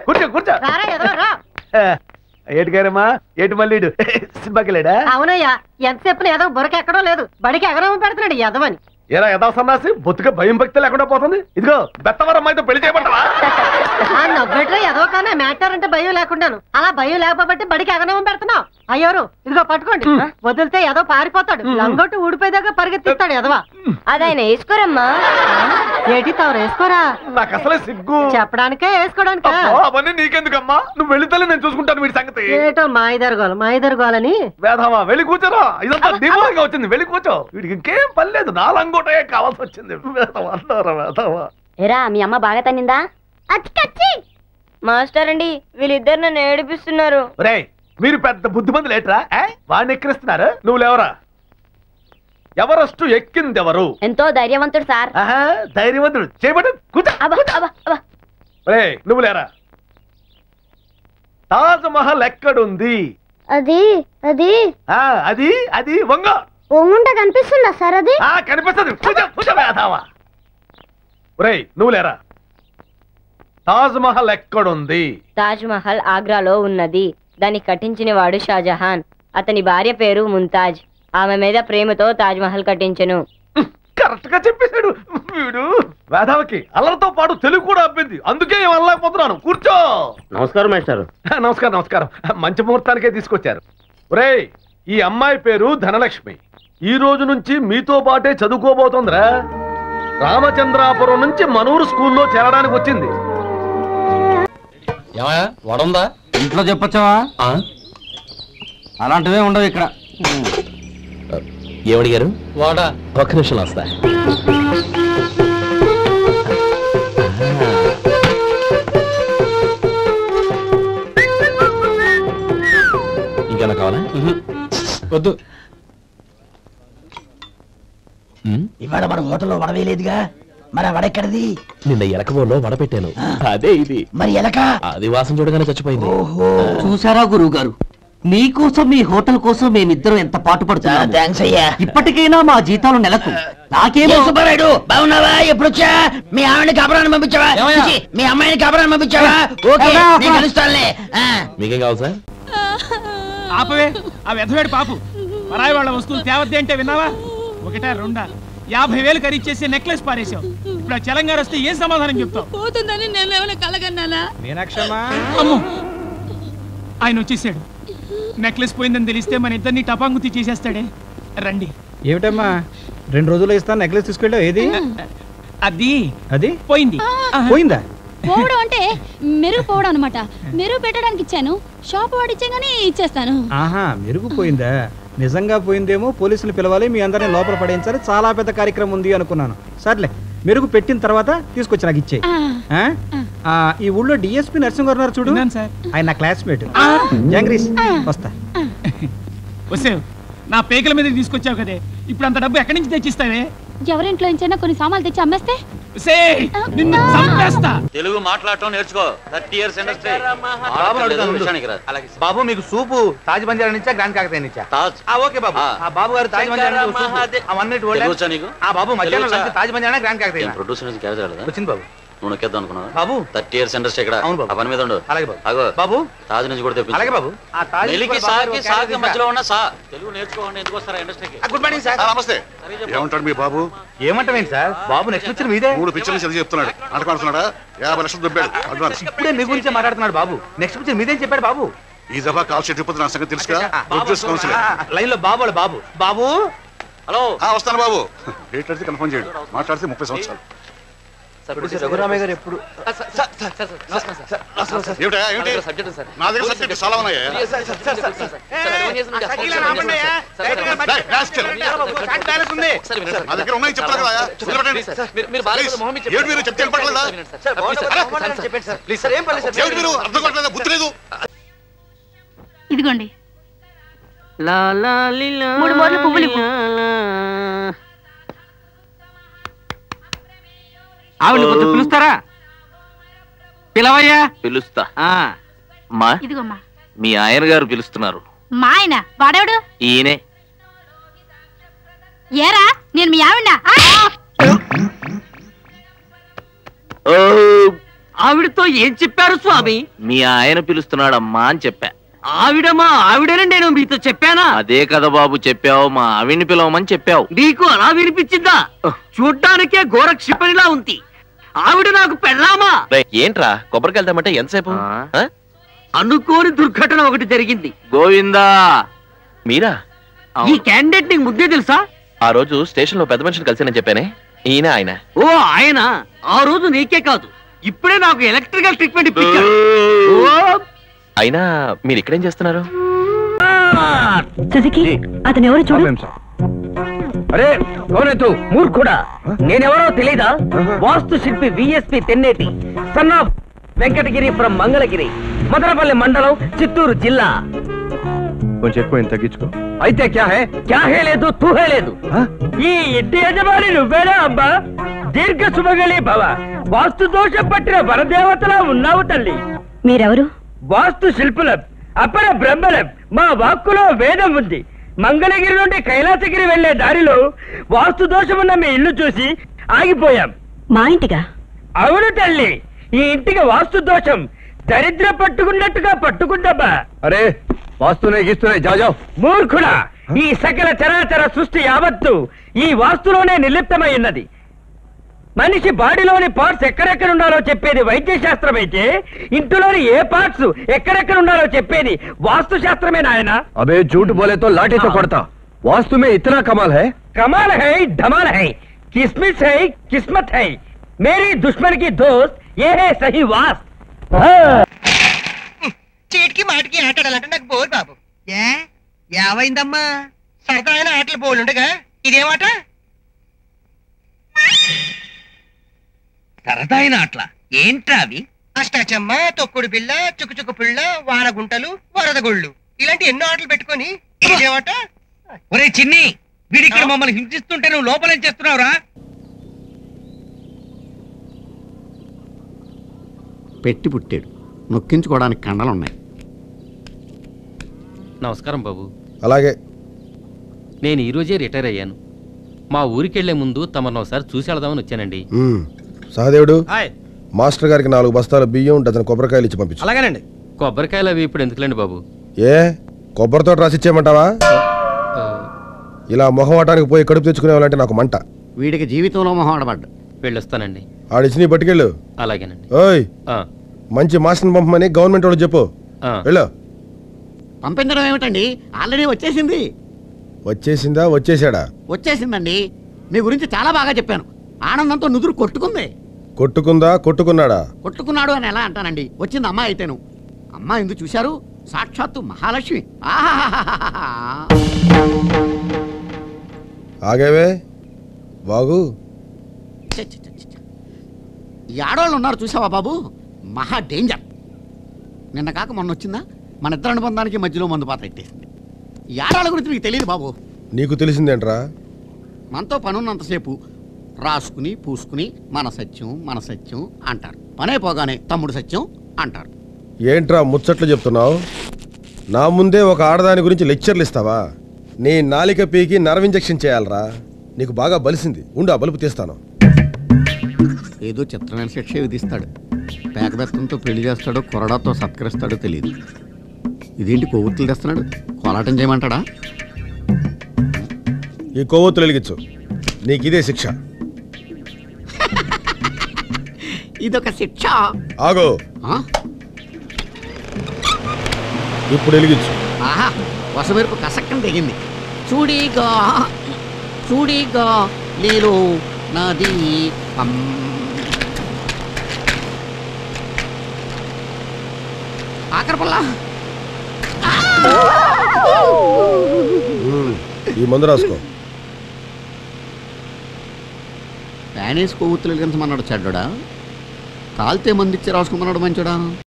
కూర్చో కూర్చో రారా ఎదవా రా ఏటి గారమ్మా ఏటి మళ్ళీ ఈడు? సినిమాకి వెళ్ళాడా అవునయ్యా ఎంతసేపు ఏదో బురక ఎక్కడో లేదు బడికి ఎగరవ పెడుతున్నాడు ఎదవని ఏరా యథా సన్నాసి బొత్తుగా భయం భక్తి లేకుండా పోతుంది ఇదిగో బెత్తవరం అమ్మాయితో పెళ్లి చేయమంటావా ఆ నవ్వెట్రా ఎదవ కానీ మ్యాటర్ అంటే భయం లేకుండాను అలా భయం లేకపోతే బడికి ఎగరవ పెడుతున్నావు అయ్యోరు ఇదిగో పట్టుకోండి వదిలితే ఏదో పారిపోతాడు లంగొట్టు ఊడిపోయేదాకా పరిగెత్తిస్తాడు ఎదవా అదాయన వేసుకోరమ్మా ఏటి తవరు వేసుకోరా నాకు అసలే సిగ్గు చెప్పడానికే వేసుకోవడానికా అబ్బో, అవన్నీ నీకెందుకమ్మా నువ్వు వెళితేనే నేను చూసుకుంటాను వీడి సంగతి ఏటో మాయిదరగోలు మాయిదరగోలని వేధమా వెళ్ళి కూర్చోరా ఇదంతా దిమాగా వచ్చింది వెళ్ళి కూర్చో వీడికి ఇంకేం పని లేదు నా లంగోటే కావాల్సి వచ్చింది వేధమా అన్నారా వేధమా ఎరా మీ అమ్మ బాగా తన్నిందా మాస్టర్ అండి వీళ్ళిద్దరు నన్ను ఏడిపిస్తున్నారు రే మీరు పెద్ద బుద్ధిమంతులు ఏట్రా ఏ? వాడిని ఎక్కిరిస్తున్నారు నువ్వు లేవరా ఎవరస్ట్ ఎక్కింది ఎవరు ఎంతో ధైర్యవంతుడు సార్ ఆహా ధైర్యవంతుడు చేయబడి కూర్చో అబ్బా అబ్బా అబ్బా రే నువ్వు లేరా తాజ్ మహల్ ఎక్కడుంది అది అది ఆ అది అది వంగ ఒంగుంట కనిపిస్తుందా సార్ అది ఆ కనిపిస్తుంది కూర్చో కూర్చో వేధావా రేయ్ నువ్వు లేరా తాజ్ మహల్ ఎక్కడుంది తాజ్ మహల్ ఆగ్రాలో ఉన్నది దాన్ని కట్టించిన వాడు షాజహాన్ అతని భార్య పేరు ముంతాజ్ ఆమె మీద ప్రేమతో తాజ్ మహల్ కట్టించెను కరెక్ట్ గా చెప్పేశాడు వీడు వేధావకి అల్లరితో పాటు తెలుగు కూడా అబ్బింది అందుకే వెళ్ళలేకపోతున్నాను కూర్చో నమస్కారం మేస్టారు నమస్కారం నమస్కారం మంచి ముహూర్తానికే తీసుకొచ్చారు ఒరేయ్ ఈ అమ్మాయి పేరు ధనలక్ష్మి ఈ రోజు నుంచి మీతో పాటే చదువుకోబోతోందిరా రామచంద్రాపురం నుంచి మనూరు స్కూల్లో చేరడానికి వచ్చింది ఏమయ్యా వడుందా ఇంట్లో చెప్పొచ్చావా అలాంటివే ఉండవు ఇక్కడ ఏమడిగారు వాడా ఒక్క నిమిషం వస్తా ఇంకేనా కావాలా వద్దు ఉమ్, ఇవాళ మన హోటల్లో వడవేయలేదుగా మరి ఆ వడెక్కడిది నిన్న ఎలకబోలో వడ పెట్టాను అదే ఇది మరి ఎలక అది వాసన చూడగానే చచ్చిపోయింది ఓహో చూసారా గురువు గారు మీకోసం మీ హోటల్ కోసం మేమిద్దరం ఎంత పాటు పడుతున్నాము థ్యాంక్స్ అయ్యా ఇప్పటికైనా మా జీతాలు నెలకు నాకేమో ఏ సుబ్బారాయుడు బాగున్నావా ఎప్పుడొచ్చా మీ ఆవిడని కబరాన్ని పంపించావా ఏమయ్యా? చిచి, మీ అమ్మాయిని కబరాన్ని పంపించావా ఓకే అబ్బా, అబ్బా. నేను కలుస్తానులే ఆ. మీకేం కావాలి సార్ ఆపవే ఆ వెధవేడు పాపు పరాయి వాళ్ళ వస్తువులు తేవద్దే అంటే విన్నావా ఒకటా రెండా యాభై వేలు ఖరీచేసి నెక్లెస్ పారేశావు ఇప్పుడు ఆ తెలంగాణ వస్తే ఏం సమాధానం చెప్తావు పోతుందని నేనేమైనా కలగన్నానా మీనాక్షమ్మా అమ్మో ఆయన వచ్చేసాడు నెక్లెస్ పోయిందని తెలిస్తే మన ఇద్దరిని టపాంగుతి చేసేస్తాడే రండి ఏమిటమ్మా రెండు రోజులు ఇస్తాను నెక్లెస్ తీసుకెళ్ళావు ఏది అది అది పోయింది పోయిందా పోవడం అంటే మెరుగు పోవడం అనమాట మెరుగు పెట్టడానికి ఇచ్చాను షాప్ వాడు ఇచ్చాగానే ఇచ్చేస్తాను ఆహా మెరుగు పోయిందా నిజంగా పోయిందేమో పోలీసులు పిలవాలి మీ అందరిని లోపల పడేయించాలి చాలా పెద్ద కార్యక్రమం ఉంది అనుకున్నాను సర్లే మెరుగు పెట్టిన తర్వాత తీసుకొచ్చి నాకు ఇచ్చే ఆ, ఈ ఊళ్ళో డిఎస్పీ నరసింహ గారు ఉన్నారు చూడు విన్నాను సార్ ఆయన నా క్లాస్మేట్ జంగ్రీస్ వస్తా వసేవ్ నా పేకల మీద తీసుకొచ్చావు కదే ఇప్పుడు అంత డబ్బు ఎక్కడి నుంచి తెచ్చిస్తావే ఎవరింట్లో నుంచైనా కొన్ని సామాన్లు తెచ్చి అమ్మేస్తే సే నిన్ను చంపేస్తా తెలుగు మాట్లాడటం నేర్చుకో థర్టీ ఇయర్స్ ఇండస్ట్రీ బాబు అడుగుతాను ఉండు. బాబు మీకు సూపు తాజ్ బంజారా నుంచా గ్రాండ్ కాకతీయ నుంచా తాజ్ ఆ, ఓకే బాబు ఆ. ఆ బాబు గారు తాజ్ బంజారా నుంచి ఒక సూపు. ఆ, వన్ మినిట్ హోల్డ్ తెలుగుచ్చా నీకు ఆ బాబు మధ్యాహ్నం తెలుగుచ్చా? Lunch Taj Banjara grand Kakatiya producer నుంచి క్యారేజ్ రాలేదా వచ్చింది బాబు నువ్వు నొక్కేద్దాం అనుకున్నావా బాబు థర్టీ ఇయర్స్ ఇండస్ట్రీ ఇక్కడ అవును బాబు. ఆ పని మీద ఉండు అలాగే బాబు. అగో బాబు తాజ్ నుంచి కూడా తెప్పించు అలాగే బాబు ఆ తాజ్ నెలికి బాబు గారు సాకి ఒక సాకి క్యారెట్ మధ్యలో ఉన్న సా తెలుగు నేర్చుకోకుండా ఎందుకు వస్తారా ఇండస్ట్రీకి ఆ, గుడ్ మార్నింగ్ సార్ నమస్తే ఏమంటాడు మీ బాబు ఏమంటావేంటి సార్ బాబు నెక్స్ట్ పిక్చర్ మీదే మూడు పిక్చర్లు చదివి చెప్తున్నాడు నాటకం ఆడుతున్నాడా యాభై లక్షలు దొబ్బాడు అడ్వాన్స్ ఇప్పుడే మీ గురించే మాట్లాడుతున్నాడు బాబు నెక్స్ట్ పిక్చర్ మీదేం చెప్పాడు బాబు ఈ దఫా కాల్ షీట్ ఇప్పటి నా సంగతి తెలుసుగా ప్రొడ్యూస్ కౌన్సిల్ లైన్ లో బాబు వాళ్ళ బాబు బాబు హలో వస్తాను బాబు డేట్ అడితే కన్ఫర్మ్ చేయడు మాట్లాడితే ముప్పై సంవత్సరాలు రఘురామయ్య గారు ఎప్పుడు ఏమిటా ఏమిటి నా దగ్గర సబ్జెక్ట్ చాలా ఉన్నాయా నా దగ్గర ఉన్నాయి చెప్తాను కదా నిలబడండి. Please. ఏమిటి మీరు చెప్తే వినపడలేదా? ఏమిటి మీరు అర్థం కావట్లేదా బుద్ధి లేదు ఇదిగోండి మూడు మూడు మూరలు పువ్వులు ఇవ్వు. ఆవిడ కొంచెం పిలుస్తారా పిలవయ్యా పిలుస్తా ఆ, మా ఇదిగోమ్మా మీ ఆయన గారు పిలుస్తున్నారు మా ఆయన వాడేవాడు ఈయనే ఏరా నేను మీ ఆవిడ ఓ ఆవిడతో ఏం చెప్పారు స్వామి మీ ఆయన పిలుస్తున్నాడమ్మా అని చెప్పా ఆవిడ మా ఆవిడని నేను మీతో చెప్పానా అదే కదా బాబు చెప్పావు మా ఆవిడ్ని పిలవమని చెప్పావు నీకు అలా వినిపించిందా చూడ్డానికే ఘోర క్షిపణిలా ఉంది ఆవిడ నాకు పెళ్ళామా రేయ్, ఏంట్రా కొబ్బరికి వెళ్తామంటే ఎంతసేపు ఆ? అనుకోని దుర్ఘటన ఒకటి జరిగింది గోవిందా మీరా ఈ క్యాండిడేట్ నీకు ముందే తెలుసా ఆ రోజు స్టేషన్ లో పెద్ద మనిషిని కలిసానని చెప్పానే ఈయన ఆయన ఓ ఆయన ఆ రోజు నీకే కాదు ఇప్పుడే నాకు ఎలక్ట్రికల్ ట్రీట్మెంట్ ఇప్పించాడు ఓ, అయినా మీరు ఇక్కడేం చేస్తున్నారు సుజుకి అతను ఎవరు చూడు అరే కోనెతు మూర్ఖుడా నేనెవరో తెలీదా వాస్తు శిల్పి V S P Tenneti son of Venkatagiri from Mangalagiri Madanapalle మండలం చిత్తూరు జిల్లా కొంచెం ఎక్కువ తగ్గించుకో అయితే క్యా హే క్యా హే లేదు తూ హే లేదు ఈ ఇంటి యజమాని నువ్వేనా అబ్బా దీర్ఘ శుభగలి భవ వాస్తు దోషం పట్టిన వరదేవతలా ఉన్నావు తల్లి మీరెవరు వాస్తు శిల్పులం అపర బ్రహ్మలం మా వాక్కులో వేదం ఉంది మంగళగిరి నుండి కైలాసగిరి వెళ్లే దారిలో వాస్తు దోషమున్న మీ ఇల్లు చూసి ఆగిపోయాం మా ఇంటిగా అవును తల్లి ఈ ఇంటికి వాస్తు దోషం దరిద్ర పట్టుకున్నట్టుగా పట్టుకుందబ్బా అరే వాస్తున్నాయి గీస్తున్నాయి జాజావ్ మూర్ఖుడా ఈ సకల చరాచర సృష్టి యావత్తు ఈ వాస్తులోనే నిర్లిప్తమై ఉన్నది మనిషి బాడీలోని పార్ట్స్ ఎక్కడెక్కడ ఉండాలో చెప్పేది వైద్య శాస్త్రం అయితే ఇంటిలోని ఏ పార్ట్స్ ఎక్కడెక్కడ ఉండాలో చెప్పేది వాస్తు శాస్త్రమే నాయన అబే झूठ बोले तो लाठी से पड़ता वास्तु में इतना कमाल है कमाल है धमाल है किस्मत है किस्मत है मेरी दुश्मन की दोस्त ये है सही वास्त చీటికి మాటికి ఆటాడాలంటే నాకు బోర్ బాబు ఏ ఏమైందమ్మా సరదా అయిన ఆటలు బోలుండగా ఇదేమాట సరదాయిన అట్లా ఏంట్రా అవి అష్టాచమ్మ తొక్కుడు బిళ్ళ చుక్కుచుక్కు పుళ్ళ వానగుంటలు వరదగుళ్ళు ఇలాంటి ఎన్నో ఆటలు పెట్టుకొని ఇదేమాట ఒరే చిన్ని వీడి ఇక్కడ మమ్మల్ని హింసిస్తుంటే నువ్వు లోపలేం చేస్తున్నావురా పెట్టి పుట్టాడు నొక్కించుకోవడానికి కండలున్నాయి నమస్కారం బాబు అలాగే నేను ఈరోజే రిటైర్ అయ్యాను మా ఊరికెళ్లే ముందు తమను ఒకసారి చూసి వెళదామని వచ్చానండి ఉమ్. సహదేవుడు మాస్టర్ గారికి నాలుగు బస్తాల బియ్యం డజన్ కొబ్బరికాయలు ఇచ్చి పంపించు అలాగేనండి కొబ్బరికాయలు అవి ఇప్పుడు ఎందుకులేండి బాబు ఏ కొబ్బరితో రాసిచ్చేయమంటావా ఇలా మొహం ఆటానికి పోయి కడుపు తెచ్చుకునేవాళ్ళంటే నాకు మంట వీడికి జీవితంలో మొహం ఆడబడ్డా వెళ్ళొస్తానండి ఆడిచ్చి నీ పట్టుకెళ్ళు అలాగేనండి ఓయ్ ఆ. మంచి మాస్టర్ని పంపమని గవర్నమెంట్ వాళ్ళు చెప్పు ఆ. వెళ్ళు పంపించడం ఏమిటండి ఆల్రెడీ వచ్చేసింది వచ్చేసిందా వచ్చేసాడా వచ్చేసిందండి మీ గురించి చాలా బాగా చెప్పాను ఆనందంతో నుదురు కొట్టుకుంది కొట్టుకుందా కొట్టుకున్నాడా కొట్టుకున్నాడు అని ఎలా అంటానండి వచ్చింది అమ్మాయి అయితేను అమ్మాయి ఎందుకు చూశారు సాక్షాత్తు మహాలక్ష్మి ఆహాహాహాహా. ఆగేవే బాగు ఛ, ఛ, ఛ, ఛ, ఛ. ఈ ఆడవాళ్ళు ఉన్నారు చూసావా బాబు మహా డేంజర్ నిన్న కాక మొన్న వచ్చిందా మన ఇద్దరు అనుబంధానికి మధ్యలో మందు పాత్ర ఎట్టేసింది ఈ ఆడవాళ్ళ గురించి మీకు తెలియదు బాబు నీకు తెలిసిందేంట్రా మనతో పనున్నంతసేపు రాసుకుని పూసుకుని మన సత్యం మన సత్యం అంటారు పనైపోగానే తమ్ముడు సత్యం అంటారు ఏంట్రా ముచ్చట్లు చెప్తున్నావు నా ముందే ఒక ఆడదాని గురించి లెక్చర్లు ఇస్తావా నీ నాలిక పీకి నర్వ్ ఇంజెక్షన్ చేయాలరా నీకు బాగా బలిసింది ఉండు ఆ బలుపు తీస్తాను ఏదో చిత్రమైన శిక్ష విధిస్తాడు పేకబెత్తంతో పెళ్లి చేస్తాడో కొరడాతో సత్కరిస్తాడో తెలియదు ఇదేంటి కొవ్వొత్తులు తెస్తున్నాడు కోలాటం చేయమంటాడా ఈ కొవ్వొత్తులు వెలిగించు నీకు ఇదే శిక్ష ఇదొక శిక్ష ఆగో ఆ? ఇప్పుడు వెలిగించు ఆహా వసమెరుపు కసక్కని తెగింది చూడిగా చూడిగా నీరు నది పం. ఆఖరి పుల్ల ఉమ్, ఈ మందు రాసుకో ఫ్యాన్ వేసి కొవ్వొత్తులు వెలిగించమన్నాడు చెడ్డడా కాల్తే మంది ఇచ్చి రాసుకోమన్నాడు మంచోడా